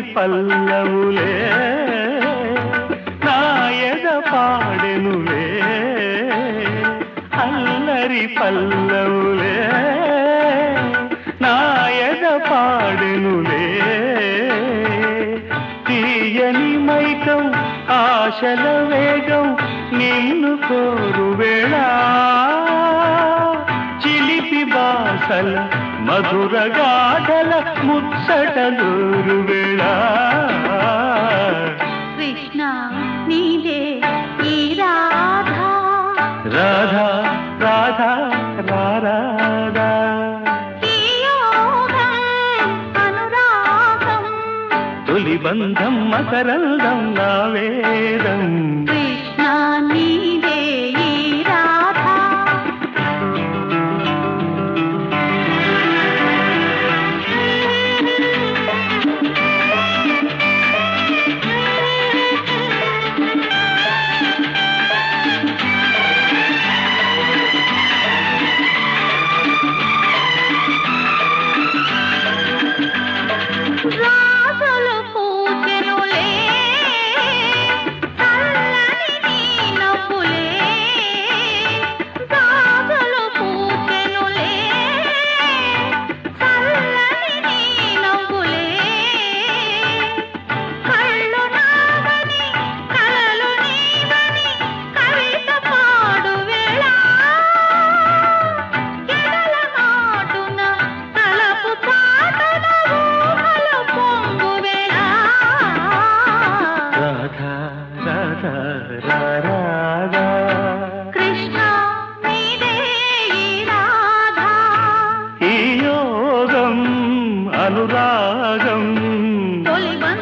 పల్లవులే నాయద పాడెనులే అల్లరి పల్లవులే నాయద పాడెనులే తీయని మైకం ఆశల వేగం నిన్ను కోరు వేళ చిలిపి బాసల మధుర గాథల ముచ్చటలూరు వేళ కృష్ణ నీదే ఈ రాధా రాధా రాధా రారాధా ఈ యోగం అనురాగం తొలి బంధం మకరందం నా వేదం కృష్ణ నీదే ఈ రాధా రాజులు పూజనులే చల్లని నీ నవ్వులే రాజులు పూజనులే చల్లని నీ నవ్వులే కళ్ళు నావని కలలు నీవని కవిత పాడు వేళ ఎడల నాటున తలపు చాటున ఊహల పొంగు వేళ రాధా రాధా రారాధా కృష్ణ నీదే ఈ రాధా ఈ యోగం అనురాగం తొలి